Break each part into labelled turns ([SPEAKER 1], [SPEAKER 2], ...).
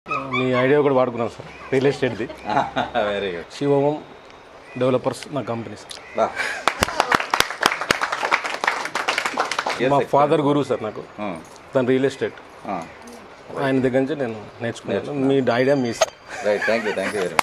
[SPEAKER 1] మీ idea కూడా వాడుకున్నాను sir real ఎస్టేట్ది
[SPEAKER 2] వెరీ గుడ్
[SPEAKER 1] శివోమం డెవలపర్స్ నా కంపెనీ సార్ మా ఫాదర్ గురువు సార్ నాకు తన రియల్ ఎస్టేట్ ఆయన దగ్గర నుంచి నేను నేర్చుకున్నాను మీ ఐడియా మీ sir
[SPEAKER 2] right thank you thank you very much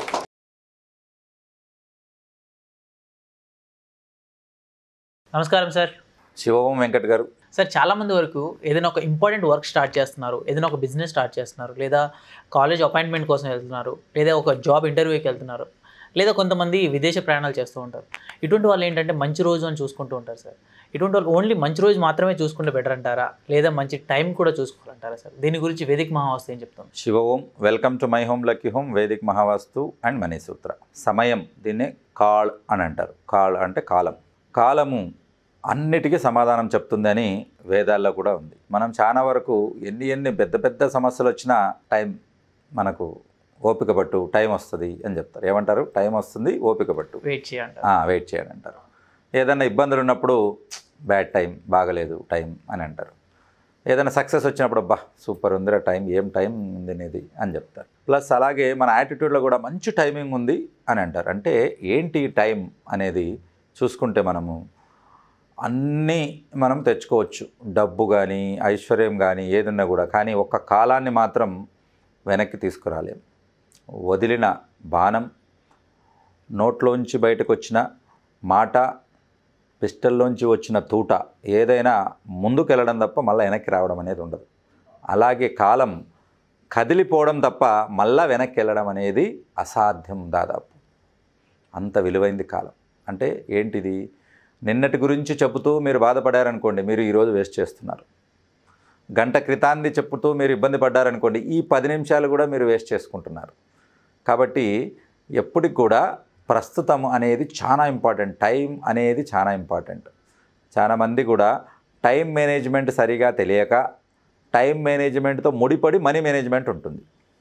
[SPEAKER 3] నమస్కారం సార్
[SPEAKER 2] శివోం వెంకట్ గారు
[SPEAKER 3] సార్ చాలామంది వరకు ఏదైనా ఒక ఇంపార్టెంట్ వర్క్ స్టార్ట్ చేస్తున్నారు ఏదైనా ఒక బిజినెస్ స్టార్ట్ చేస్తున్నారు లేదా కాలేజ్ అపాయింట్మెంట్ కోసం వెళ్తున్నారు లేదా ఒక జాబ్ ఇంటర్వ్యూకి వెళ్తున్నారు లేదా కొంతమంది విదేశ ప్రయాణాలు చేస్తూ ఉంటారు ఇటువంటి వాళ్ళు ఏంటంటే మంచి రోజు అని చూసుకుంటూ ఉంటారు సార్ ఇటువంటి వాళ్ళు ఓన్లీ మంచి రోజు మాత్రమే చూసుకుంటే బెటర్ అంటారా లేదా మంచి టైం కూడా చూసుకోవాలంటారా సార్ దీని గురించి వేదిక మహావస్థ ఏం చెప్తాం
[SPEAKER 2] Shiva Om welcome to my home lucky home Vedic Mahavastu and Manisutra సమయం దీన్ని కాల్ అని అంటారు కాల్ అంటే కాలం కాలము అన్నిటికీ సమాధానం చెప్తుందని వేదాల్లో కూడా ఉంది మనం చాలా వరకు ఎన్ని ఎన్ని పెద్ద పెద్ద సమస్యలు వచ్చినా టైం మనకు ఓపిక పట్టు టైం వస్తుంది అని చెప్తారు ఏమంటారు టైం వస్తుంది ఓపిక పట్టు
[SPEAKER 3] వెయిట్ చేయండి
[SPEAKER 2] వెయిట్ చేయండి అంటారు ఏదైనా ఇబ్బందులు ఉన్నప్పుడు బ్యాడ్ టైం బాగలేదు టైం అని అంటారు ఏదైనా సక్సెస్ వచ్చినప్పుడు అబ్బా సూపర్ ఉందిరా టైం ఏం టైం ఉంది అనేది అని చెప్తారు ప్లస్ అలాగే మన యాటిట్యూడ్లో కూడా మంచి టైమింగ్ ఉంది అని అంటారు అంటే ఏంటి టైం అనేది చూసుకుంటే మనము అన్నీ మనం తెచ్చుకోవచ్చు డబ్బు కానీ ఐశ్వర్యం కానీ ఏదన్నా కూడా కానీ ఒక్క కాలాన్ని మాత్రం వెనక్కి తీసుకురాలేం వదిలిన బాణం నోట్లోంచి బయటకు వచ్చిన మాట పిస్టల్లోంచి వచ్చిన తూట ఏదైనా ముందుకు వెళ్ళడం తప్ప మళ్ళీ వెనక్కి రావడం అనేది ఉండదు అలాగే కాలం కదిలిపోవడం తప్ప మళ్ళా వెనక్కి వెళ్ళడం అనేది అసాధ్యం దాదాపు అంత విలువైంది కాలం అంటే ఏంటిది నిన్నటి గురించి చెబుతూ మీరు బాధపడారనుకోండి మీరు ఈరోజు వేస్ట్ చేస్తున్నారు గంట క్రితాంది చెప్పుతూ మీరు ఇబ్బంది పడ్డారనుకోండి ఈ పది నిమిషాలు కూడా మీరు వేస్ట్ చేసుకుంటున్నారు కాబట్టి ఎప్పటికి కూడా ప్రస్తుతం అనేది చాలా ఇంపార్టెంట్ టైం అనేది చాలా ఇంపార్టెంట్ చాలా మంది కూడా టైం మేనేజ్మెంట్ సరిగా తెలియక టైం మేనేజ్మెంట్తో ముడిపడి మనీ మేనేజ్మెంట్ ఉంటుంది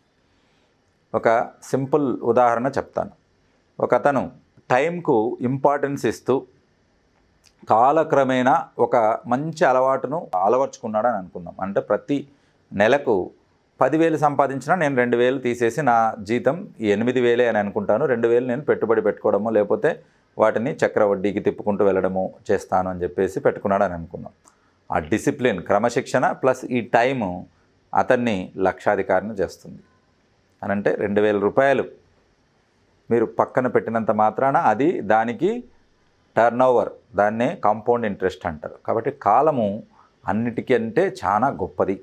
[SPEAKER 2] ఒక సింపుల్ ఉదాహరణ చెప్తాను ఒక అతను టైంకు ఇంపార్టెన్స్ ఇస్తూ కాలక్రమేణా ఒక మంచి అలవాటును అలవర్చుకున్నాడని అనుకుందాం అంటే ప్రతి నెలకు పదివేలు సంపాదించినా నేను రెండు వేలు తీసేసి నా జీతం ఈ ఎనిమిది వేలే అని అనుకుంటాను రెండు వేలు నేను పెట్టుబడి పెట్టుకోవడము లేకపోతే వాటిని చక్రవడ్డీకి తిప్పుకుంటూ వెళ్ళడము చేస్తాను అని చెప్పేసి పెట్టుకున్నాడు అని అనుకుందాం ఆ డిసిప్లిన్ క్రమశిక్షణ ప్లస్ ఈ టైము అతన్ని లక్షాధికారిని చేస్తుంది అని అంటే రెండు వేల రూపాయలు మీరు పక్కన పెట్టినంత మాత్రాన అది దానికి టర్న్ ఓవర్ దాన్నే కాంపౌండ్ ఇంట్రెస్ట్ అంటారు కాబట్టి కాలము అన్నిటికంటే చాలా గొప్పది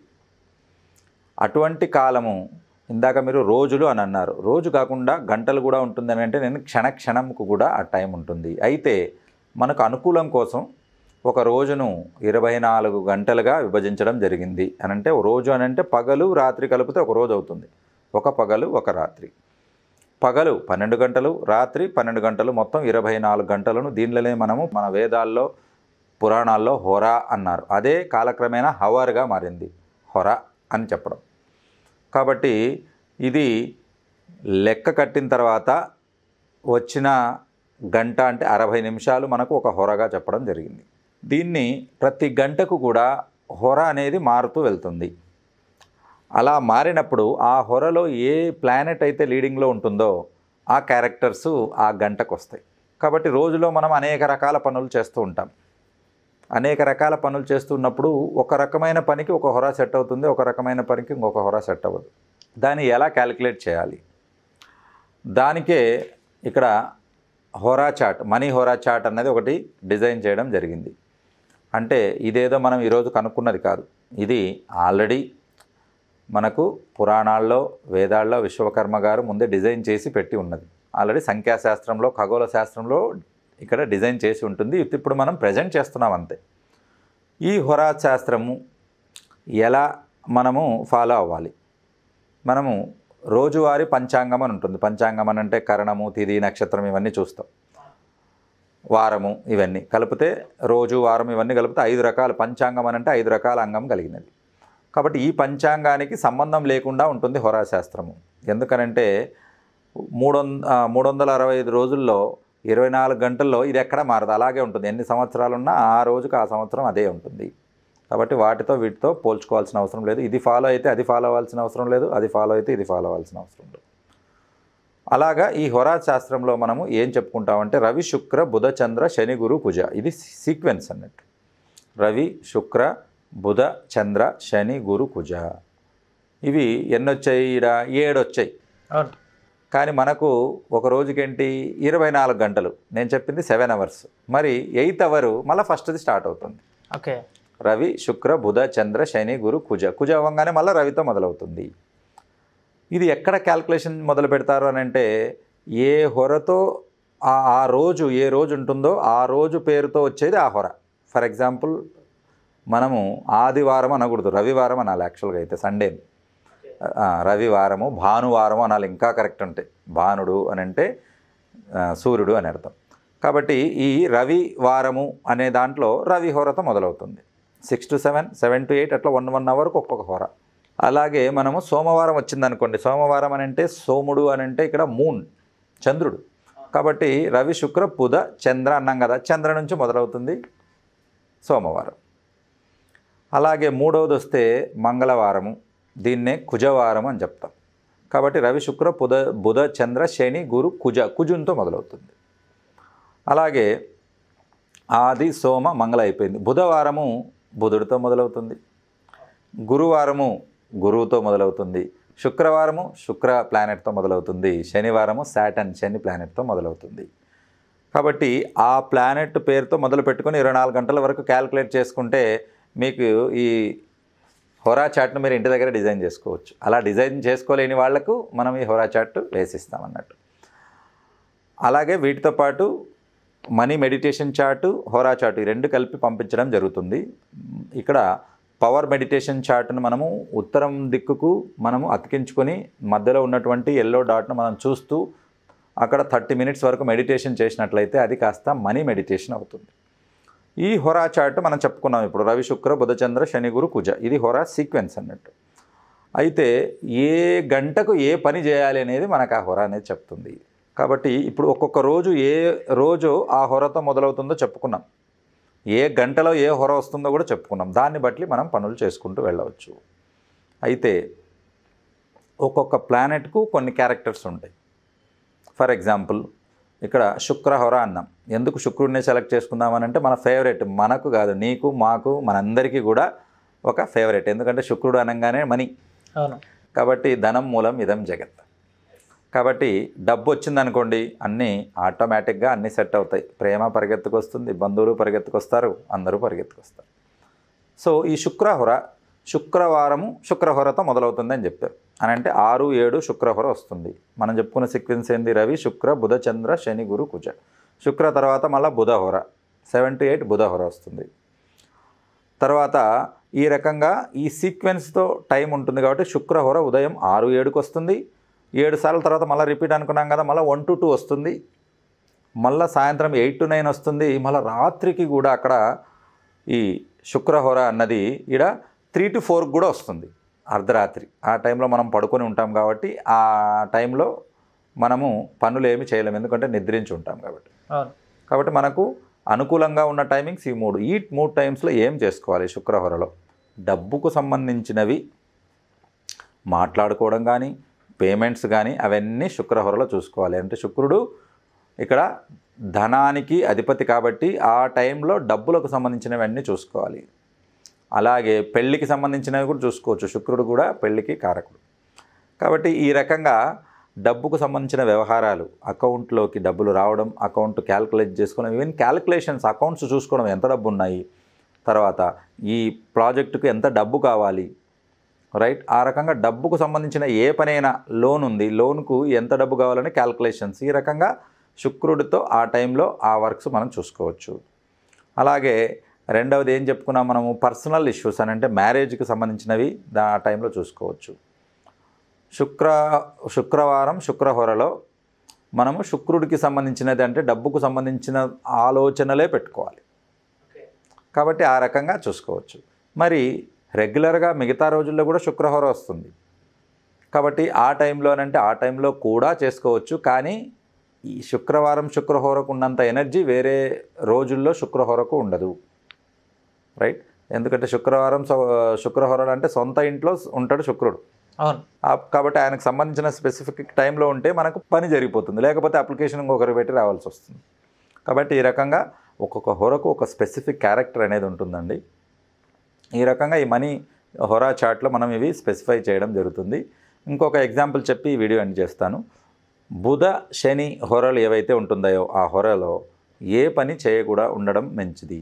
[SPEAKER 2] అటువంటి కాలము ఇందాక మీరు రోజులు అని అన్నారు రోజు కాకుండా గంటలు కూడా ఉంటుందని అంటే నేను క్షణ క్షణంకు కూడా ఆ టైం ఉంటుంది అయితే మనకు అనుకూలం కోసం ఒక రోజును ఇరవై నాలుగు గంటలుగా విభజించడం జరిగింది అని అంటే రోజు అని అంటే పగలు రాత్రి కలిపితే ఒక రోజు అవుతుంది ఒక పగలు ఒక రాత్రి పగలు పన్నెండు గంటలు రాత్రి పన్నెండు గంటలు మొత్తం ఇరవై నాలుగు గంటలను దీనిలోనే మనము మన వేదాల్లో పురాణాల్లో హొరా అన్నారు అదే కాలక్రమేణా హవర్గా మారింది హొర అని చెప్పడం కాబట్టి ఇది లెక్క కట్టిన తర్వాత వచ్చిన గంట అంటే అరవై నిమిషాలు మనకు ఒక హొరగా చెప్పడం జరిగింది దీన్ని ప్రతి గంటకు కూడా హొర అనేది మారుతూ వెళ్తుంది అలా మారినప్పుడు ఆ హొరలో ఏ ప్లానెట్ అయితే లీడింగ్లో ఉంటుందో ఆ క్యారెక్టర్స్ ఆ గంటకు వస్తాయి కాబట్టి రోజులో మనం అనేక రకాల పనులు చేస్తూ ఉంటాం అనేక రకాల పనులు చేస్తున్నప్పుడు ఒక రకమైన పనికి ఒక హొర సెట్ అవుతుంది ఒక రకమైన పనికి ఇంకొక హొర సెట్ అవ్వదు దాన్ని ఎలా క్యాలిక్యులేట్ చేయాలి దానికే ఇక్కడ హోరా చాట్ మనీ హోరా చాట్ అన్నది ఒకటి డిజైన్ చేయడం జరిగింది అంటే ఇదేదో మనం ఈరోజు కనుక్కున్నది కాదు ఇది ఆల్రెడీ మనకు పురాణాల్లో వేదాల్లో విశ్వకర్మ గారు ముందే డిజైన్ చేసి పెట్టి ఉన్నది ఆల్రెడీ సంఖ్యాశాస్త్రంలో ఖగోళ శాస్త్రంలో ఇక్కడ డిజైన్ చేసి ఉంటుంది ఇది ఇప్పుడు మనం ప్రజెంట్ చేస్తున్నాం అంతే ఈ హొరా శాస్త్రము ఎలా మనము ఫాలో అవ్వాలి మనము రోజువారీ పంచాంగం అని ఉంటుంది పంచాంగం అని అంటే కరణము తిథి నక్షత్రం ఇవన్నీ చూస్తాం వారము ఇవన్నీ కలిపితే రోజు వారం ఇవన్నీ కలిపితే ఐదు రకాల పంచాంగం అని అంటే ఐదు రకాల అంగం కలిగినది కాబట్టి ఈ పంచాంగానికి సంబంధం లేకుండా ఉంటుంది హోరాశాస్త్రము ఎందుకనంటే మూడు వంద మూడు వందల అరవై ఐదు రోజుల్లో ఇరవై నాలుగు గంటల్లో ఇది ఎక్కడ మారదు అలాగే ఉంటుంది ఎన్ని సంవత్సరాలు ఉన్నా ఆ రోజుకి ఆ సంవత్సరం అదే ఉంటుంది కాబట్టి వాటితో వీటితో పోల్చుకోవాల్సిన అవసరం లేదు ఇది ఫాలో అయితే అది ఫాలో అవ్వాల్సిన అవసరం లేదు అది ఫాలో అయితే ఇది ఫాలో అవ్వాల్సిన అవసరం లేదు అలాగా ఈ హొరా శాస్త్రంలో మనము ఏం చెప్పుకుంటామంటే రవి శుక్ర బుధ చంద్ర శని గురు కుజ ఇది సీక్వెన్స్ అన్నట్టు రవి శుక్ర బుధ చంద్ర శని గురు కుజ ఇవి ఎన్నొచ్చాయి ఈడ ఏడు వచ్చాయి
[SPEAKER 3] అవును
[SPEAKER 2] కానీ మనకు ఒక రోజుకేంటి ఇరవై నాలుగు గంటలు నేను చెప్పింది సెవెన్ అవర్స్ మరి ఎయిత్ అవరు మళ్ళీ ఫస్ట్ది స్టార్ట్ అవుతుంది
[SPEAKER 3] ఓకే
[SPEAKER 2] రవి శుక్ర బుధ చంద్ర శని గురు కుజ కుజ అవ్వగానే మళ్ళీ రవితో మొదలవుతుంది ఇది ఎక్కడ క్యాల్కులేషన్ మొదలు పెడతారు అని అంటే ఏ హొరతో ఆ ఆ రోజు ఏ రోజు ఉంటుందో ఆ రోజు పేరుతో వచ్చేది ఆ హొర ఫర్ ఎగ్జాంపుల్ మనము ఆదివారం అనకూడదు రవివారం అనాలి యాక్చువల్గా అయితే సండే ఆ, రవివారము భానువారము అనాలి ఇంకా కరెక్ట్ ఉంటాయి భానుడు అని అంటే ఆ, సూర్యుడు అని అర్థం కాబట్టి ఈ రవి వారము అనే దాంట్లో రవి హోరతో మొదలవుతుంది six to seven seven to eight అట్లా వన్ వన్ అవర్కి ఒక్కొక్క హోర అలాగే మనము సోమవారం వచ్చిందనుకోండి సోమవారం అని అంటే సోముడు అని అంటే ఇక్కడ మూన్ చంద్రుడు కాబట్టి రవి శుక్ర బుధ చంద్ర అన్నాం కదా చంద్ర నుంచి మొదలవుతుంది సోమవారం అలాగే మూడవది వస్తే మంగళవారము దీన్నే కుజవారం అని చెప్తాం కాబట్టి రవి శుక్ర బుధ బుధ చంద్ర శని గురు కుజ కుజుంతో మొదలవుతుంది అలాగే ఆది సోమ మంగళ అయిపోయింది బుధవారము బుధుడితో మొదలవుతుంది గురువారము గురువుతో మొదలవుతుంది శుక్రవారము శుక్ర ప్లానెట్తో మొదలవుతుంది శనివారము శాటన్ శని ప్లానెట్తో మొదలవుతుంది కాబట్టి ఆ ప్లానెట్ పేరుతో మొదలు పెట్టుకొని ఇరవై నాలుగు గంటల వరకు క్యాల్కులేట్ చేసుకుంటే మీకు ఈ హోరా చార్ట్ను మీరు ఇంటి దగ్గర డిజైన్ చేసుకోవచ్చు అలా డిజైన్ చేసుకోలేని వాళ్లకు మనం ఈ హోరా చార్ట్ వేసిస్తాం అన్నట్టు అలాగే వీటితో పాటు మనీ మెడిటేషన్ చార్టు హోరా చార్ట్ ఈ రెండు కలిపి పంపించడం జరుగుతుంది ఇక్కడ పవర్ మెడిటేషన్ చార్ట్ను మనము ఉత్తరం దిక్కుకు మనము అతికించుకొని మధ్యలో ఉన్నటువంటి ఎల్లో డాట్ను మనం చూస్తూ అక్కడ థర్టీ మినిట్స్ వరకు మెడిటేషన్ చేసినట్లయితే అది కాస్త మనీ మెడిటేషన్ అవుతుంది ఈ హొరా చార్ట్ మనం చెప్పుకున్నాం ఇప్పుడు రవి శుక్ర బుధచంద్ర శని గురు కుజ ఇది హొరా సీక్వెన్స్ అన్నట్టు అయితే ఏ గంటకు ఏ పని చేయాలి అనేది మనకు ఆ హొర అనేది చెప్తుంది కాబట్టి ఇప్పుడు ఒక్కొక్క రోజు ఏ రోజు ఆ హొరతో మొదలవుతుందో చెప్పుకున్నాం ఏ గంటలో ఏ హొర వస్తుందో కూడా చెప్పుకున్నాం దాన్ని బట్టి మనం పనులు చేసుకుంటూ వెళ్ళవచ్చు అయితే ఒక్కొక్క ప్లానెట్కు కొన్ని క్యారెక్టర్స్ ఉంటాయి ఫర్ ఎగ్జాంపుల్ ఇక్కడ శుక్రహొర అన్నాం ఎందుకు శుక్రుడిని సెలెక్ట్ చేసుకుందామని అంటే మన ఫేవరెట్ మనకు కాదు నీకు మాకు మనందరికీ కూడా ఒక ఫేవరెట్ ఎందుకంటే శుక్రుడు అనగానే మనీ
[SPEAKER 3] అవును
[SPEAKER 2] కాబట్టి ధనం మూలం ఇదం జగత్ కాబట్టి డబ్బు వచ్చిందనుకోండి అన్నీ ఆటోమేటిక్గా అన్నీ సెట్ అవుతాయి ప్రేమ పరిగెత్తుకొస్తుంది బంధువులు పరిగెత్తుకొస్తారు అందరూ పరిగెత్తుకొస్తారు సో ఈ శుక్రహొర శుక్రవారము శుక్రహొరతో మొదలవుతుంది అని చెప్పారు అని అంటే ఆరు ఏడు శుక్రహొర వస్తుంది మనం చెప్పుకున్న సీక్వెన్స్ ఏంది రవి శుక్ర బుధ చంద్ర శని గురు కుజ శుక్ర తర్వాత మళ్ళీ బుధహొర సెవెన్ టు ఎయిట్ బుధహొర వస్తుంది తర్వాత ఈ రకంగా ఈ సీక్వెన్స్తో టైం ఉంటుంది కాబట్టి శుక్రహోర ఉదయం ఆరు ఏడుకి వస్తుంది ఏడు సార్ల తర్వాత మళ్ళీ రిపీట్ అనుకున్నాం కదా మళ్ళీ వన్ టు టూ వస్తుంది మళ్ళీ సాయంత్రం ఎయిట్ టు నైన్ వస్తుంది మళ్ళీ రాత్రికి కూడా అక్కడ ఈ శుక్రహోర అన్నది ఈడ త్రీ టు ఫోర్కి కూడా వస్తుంది అర్ధరాత్రి ఆ టైంలో మనం పడుకొని ఉంటాం కాబట్టి ఆ టైంలో మనము పనులు ఏమి చేయలేము ఎందుకంటే నిద్రించి ఉంటాం కాబట్టి
[SPEAKER 3] అవును
[SPEAKER 2] కాబట్టి మనకు అనుకూలంగా ఉన్న టైమింగ్స్ ఈ మూడు ఈ మూడు టైమ్స్లో ఏం చేసుకోవాలి శుక్రహోరలో డబ్బుకు సంబంధించినవి మాట్లాడుకోవడం కానీ పేమెంట్స్ కానీ అవన్నీ శుక్రహోరలో చూసుకోవాలి అంటే శుక్రుడు ఇక్కడ ధనానికి అధిపతి కాబట్టి ఆ టైంలో డబ్బులకు సంబంధించినవన్నీ చూసుకోవాలి అలాగే పెళ్ళికి సంబంధించినవి కూడా చూసుకోవచ్చు శుక్రుడు కూడా పెళ్ళికి కారకుడు కాబట్టి ఈ రకంగా డబ్బుకు సంబంధించిన వ్యవహారాలు అకౌంట్లోకి డబ్బులు రావడం అకౌంట్ క్యాల్కులేట్ చేసుకోవడం ఈవెన్ క్యాల్కులేషన్స్ అకౌంట్స్ చూసుకోవడం ఎంత డబ్బు ఉన్నాయి తర్వాత ఈ ప్రాజెక్టుకు ఎంత డబ్బు కావాలి రైట్ ఆ రకంగా డబ్బుకు సంబంధించిన ఏ పనైనా లోన్ ఉంది లోన్కు ఎంత డబ్బు కావాలని క్యాల్కులేషన్స్ ఈ రకంగా శుక్రుడితో ఆ టైంలో ఆ వర్క్స్ మనం చూసుకోవచ్చు అలాగే రెండవది ఏం చెప్పుకున్నాం మనము పర్సనల్ ఇష్యూస్ అని అంటే మ్యారేజ్కి సంబంధించినవి దా ఆ టైంలో చూసుకోవచ్చు శుక్ర శుక్రవారం శుక్రహోరలో మనము శుక్రుడికి సంబంధించినది అంటే డబ్బుకు సంబంధించిన ఆలోచనలే పెట్టుకోవాలి కాబట్టి ఆ రకంగా చూసుకోవచ్చు మరి రెగ్యులర్గా మిగతా రోజుల్లో కూడా శుక్రహోర వస్తుంది కాబట్టి ఆ టైంలోనంటే ఆ టైంలో కూడా చేసుకోవచ్చు కానీ ఈ శుక్రవారం శుక్రహోరకు ఉన్నంత ఎనర్జీ వేరే రోజుల్లో శుక్రహోరకు ఉండదు రైట్ ఎందుకంటే శుక్రవారం సో శుక్రవారం అంటే సొంత ఇంట్లో ఉంటాడు శుక్రుడు
[SPEAKER 3] అవును
[SPEAKER 2] ఆ- కాబట్టి ఆయనకు సంబంధించిన స్పెసిఫిక్ టైంలో ఉంటే మనకు పని జరిగిపోతుంది లేకపోతే అప్లికేషన్ ఇంకొకరు పెట్టి రావాల్సి వస్తుంది కాబట్టి ఈ రకంగా ఒక్కొక్క హోరకు ఒక స్పెసిఫిక్ క్యారెక్టర్ అనేది ఉంటుందండి ఈ రకంగా ఈ మనీ హోరా చార్ట్లో మనం ఇవి స్పెసిఫై చేయడం జరుగుతుంది ఇంకొక ఎగ్జాంపుల్ చెప్పి ఈ వీడియో ఎండ్ చేస్తాను బుధ శని హోరలు ఏవైతే ఉంటుందో ఆ హోరలో ఏ పని చేయకుండా ఉండడం మంచిది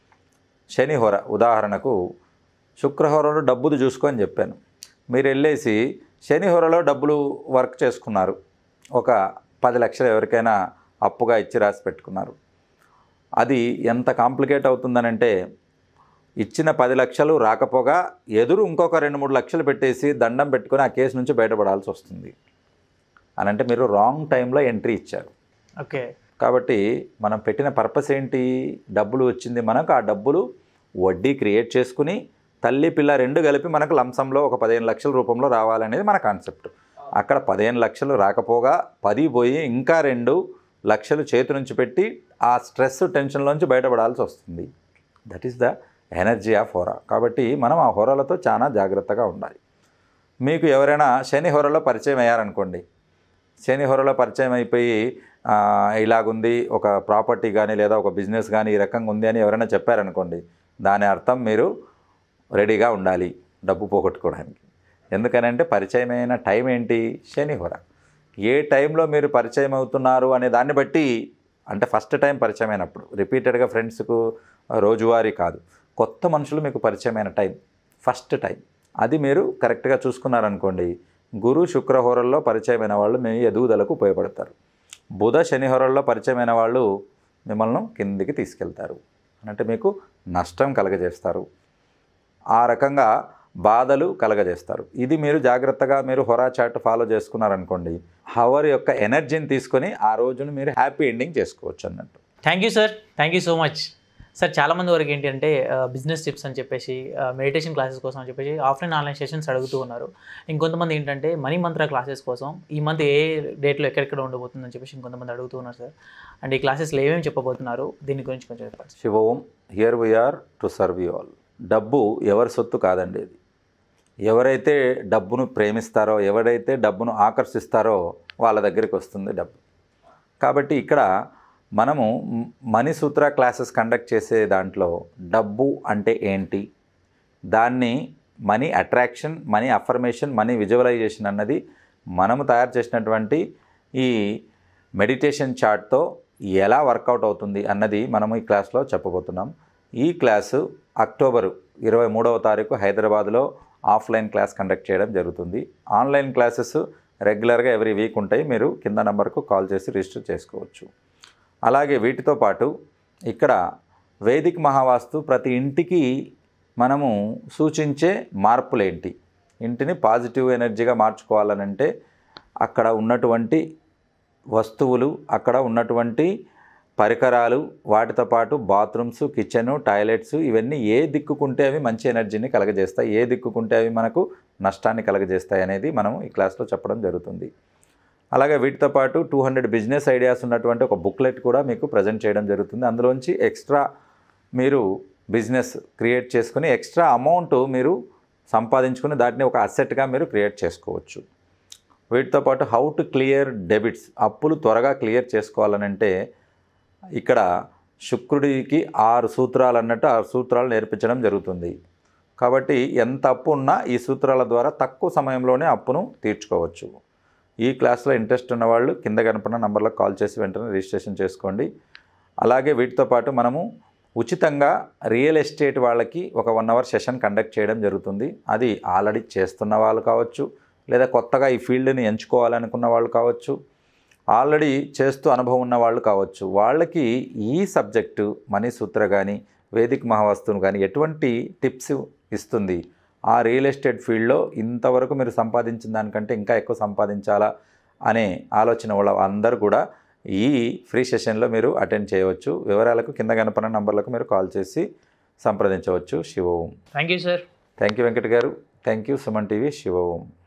[SPEAKER 2] శని హోర ఉదాహరణకు శుక్రహోరలో డబ్బులు చూసుకో అని చెప్పాను మీరు వెళ్ళేసి శని హోరలో డబ్బులు వర్క్ చేసుకున్నారు ఒక పది లక్షలు ఎవరికైనా అప్పుగా ఇచ్చి రాసి పెట్టుకున్నారు అది ఎంత కాంప్లికేట్ అవుతుందనంటే ఇచ్చిన పది లక్షలు రాకపోగా ఎదురు ఇంకొక రెండు మూడు లక్షలు పెట్టేసి దండం పెట్టుకొని ఆ కేసు నుంచి బయటపడాల్సి వస్తుంది అని అంటే మీరు రాంగ్ టైంలో ఎంట్రీ ఇచ్చారు
[SPEAKER 3] ఓకే
[SPEAKER 2] కాబట్టి మనం పెట్టిన పర్పస్ ఏంటి డబ్బులు వచ్చింది మనకు ఆ డబ్బులు వడ్డీ క్రియేట్ చేసుకుని తల్లి పిల్ల రెండు కలిపి మనకు లంసంలో ఒక పదిహేను లక్షల రూపంలో రావాలనేది మన కాన్సెప్ట్ అక్కడ పదిహేను లక్షలు రాకపోగా పది పోయి ఇంకా రెండు లక్షలు చేతి నుంచి పెట్టి ఆ స్ట్రెస్ టెన్షన్లోంచి బయటపడాల్సి వస్తుంది that is the energy of హోరా కాబట్టి మనం ఆ హోరాలతో చాలా జాగ్రత్తగా ఉండాలి మీకు ఎవరైనా శని హోరలో పరిచయం అయ్యారనుకోండి శని హోరలో పరిచయం అయిపోయి ఆ, ఇలాగుంది ఒక ప్రాపర్టీ కానీ లేదా ఒక బిజినెస్ కానీ ఈ రకంగా ఉంది అని ఎవరైనా చెప్పారనుకోండి దాని అర్థం మీరు రెడీగా ఉండాలి డబ్బు పోగొట్టుకోవడానికి ఎందుకనంటే పరిచయం అయిన టైం ఏంటి శని హోర ఏ టైంలో మీరు పరిచయం అవుతున్నారు అనే దాన్ని బట్టి అంటే ఫస్ట్ టైం పరిచయం అయినప్పుడు రిపీటెడ్గా ఫ్రెండ్స్కు రోజువారీ కాదు కొత్త మనుషులు మీకు పరిచయమైన టైం ఫస్ట్ టైం అది మీరు కరెక్ట్గా చూసుకున్నారనుకోండి గురు శుక్రహోరల్లో పరిచయమైన వాళ్ళు మీ ఎదుగుదలకు ఉపయోగపడతారు బుధ శనిహోరల్లో పరిచయమైన వాళ్ళు మిమ్మల్ని కిందికి తీసుకెళ్తారు అంటే మీకు నష్టం కలగజేస్తారు ఆ రకంగా బాధలు కలగజేస్తారు ఇది మీరు జాగ్రత్తగా మీరు హొరా చార్ట్ ఫాలో చేసుకున్నారనుకోండి హవర్ యొక్క ఎనర్జీని తీసుకొని ఆ రోజును మీరు హ్యాపీ ఎండింగ్ చేసుకోవచ్చు అన్నట్టు
[SPEAKER 3] thank you sir thank you so much sir చాలామంది వరకు ఏంటి అంటే బిజినెస్ టిప్స్ అని చెప్పేసి మెడిటేషన్ క్లాసెస్ కోసం అని చెప్పేసి ఆఫ్లైన్ ఆన్లైన్ సెషన్స్ అడుగుతూ ఉన్నారు ఇంకొంతమంది ఏంటంటే మనీ మంత్ర క్లాసెస్ కోసం ఈ మంత్ ఏ డేట్లో ఎక్కడెక్కడ ఉండబోతుందని చెప్పేసి ఇంకొంతమంది అడుగుతూ ఉన్నారు సార్ అండ్ ఈ క్లాసెస్లో ఏమేమి చెప్పబోతున్నారు దీని గురించి కొంచెం చెప్పండి
[SPEAKER 2] Shiva Om here we are to serve you all డబ్బు ఎవరి సొత్తు కాదండి ఇది ఎవరైతే డబ్బును ప్రేమిస్తారో ఎవరైతే డబ్బును ఆకర్షిస్తారో వాళ్ళ దగ్గరికి వస్తుంది డబ్బు కాబట్టి ఇక్కడ మనము మ్- మనీ సూత్ర క్లాసెస్ కండక్ట్ చేసే దాంట్లో డబ్బు అంటే ఏంటి దాన్ని money attraction money affirmation money visualisation అన్నది మనము తయారు చేసినటువంటి ఈ మెడిటేషన్ చార్ట్తో ఎలా వర్కౌట్ అవుతుంది అన్నది మనము ఈ క్లాస్లో చెప్పబోతున్నాం ఈ క్లాసు అక్టోబరు ఇరవై మూడవ తారీఖు హైదరాబాద్లో ఆఫ్లైన్ క్లాస్ కండక్ట్ చేయడం జరుగుతుంది ఆన్లైన్ క్లాసెస్ రెగ్యులర్గా ఎవ్రీ వీక్ ఉంటాయి మీరు కింద నెంబర్కు కాల్ చేసి రిజిస్టర్ చేసుకోవచ్చు అలాగే వీటితో పాటు ఇక్కడ వేదిక్ మహావాస్తు ప్రతి ఇంటికి మనము సూచించే మార్పులేంటి ఇంటిని పాజిటివ్ ఎనర్జీగా మార్చుకోవాలనంటే అక్కడ ఉన్నటువంటి వస్తువులు అక్కడ ఉన్నటువంటి పరికరాలు వాటితో పాటు బాత్రూమ్స్ కిచెన్ టాయిలెట్స్ ఇవన్నీ ఏ దిక్కుకుంటే అవి మంచి ఎనర్జీని కలగజేస్తాయి ఏ దిక్కుకుంటే అవి మనకు నష్టాన్ని కలగజేస్తాయి అనేది మనం ఈ క్లాస్లో చెప్పడం జరుగుతుంది అలాగే వీటితో పాటు టూ హండ్రెడ్ బిజినెస్ ఐడియాస్ ఉన్నటువంటి ఒక బుక్లెట్ కూడా మీకు ప్రజెంట్ చేయడం జరుగుతుంది అందులోంచి ఎక్స్ట్రా మీరు బిజినెస్ క్రియేట్ చేసుకుని ఎక్స్ట్రా అమౌంట్ మీరు సంపాదించుకుని దాటిని ఒక అసెట్గా మీరు క్రియేట్ చేసుకోవచ్చు వీటితో పాటు హౌ టు క్లియర్ డెబిట్స్ అప్పులు త్వరగా క్లియర్ చేసుకోవాలనంటే ఇక్కడ శుక్రుడికి ఆరు సూత్రాలు అన్నట్టు ఆరు సూత్రాలు నేర్పించడం జరుగుతుంది కాబట్టి ఎంత అప్పు ఉన్నా ఈ సూత్రాల ద్వారా తక్కువ సమయంలోనే అప్పును తీర్చుకోవచ్చు ఈ క్లాస్లో ఇంట్రెస్ట్ ఉన్నవాళ్ళు కింద కనపడిన నంబర్లకు కాల్ చేసి వెంటనే రిజిస్ట్రేషన్ చేసుకోండి అలాగే వీటితో పాటు మనము ఉచితంగా రియల్ ఎస్టేట్ వాళ్ళకి ఒక వన్ అవర్ సెషన్ కండక్ట్ చేయడం జరుగుతుంది అది ఆల్రెడీ చేస్తున్న వాళ్ళు కావచ్చు లేదా కొత్తగా ఈ ఫీల్డ్ని ఎంచుకోవాలనుకున్న వాళ్ళు కావచ్చు ఆల్రెడీ చేస్తూ అనుభవం ఉన్న వాళ్ళు కావచ్చు వాళ్ళకి ఈ సబ్జెక్టు మనీ సూత్ర కానీ వేదిక్ మహావస్తువును కానీ ఎటువంటి టిప్స్ ఇస్తుంది ఆ రియల్ ఎస్టేట్ ఫీల్డ్లో ఇంతవరకు మీరు సంపాదించిన దానికంటే ఇంకా ఎక్కువ సంపాదించాలా అనే ఆలోచన వాళ్ళ అందరూ కూడా ఈ ఫ్రీ సెషన్లో మీరు అటెండ్ చేయవచ్చు వివరాలకు కింద కనపడిన నంబర్లకు మీరు కాల్ చేసి సంప్రదించవచ్చు Shiva Om
[SPEAKER 3] thank you sir
[SPEAKER 2] thank you Venkat garu thank you Suman TV Shiva Om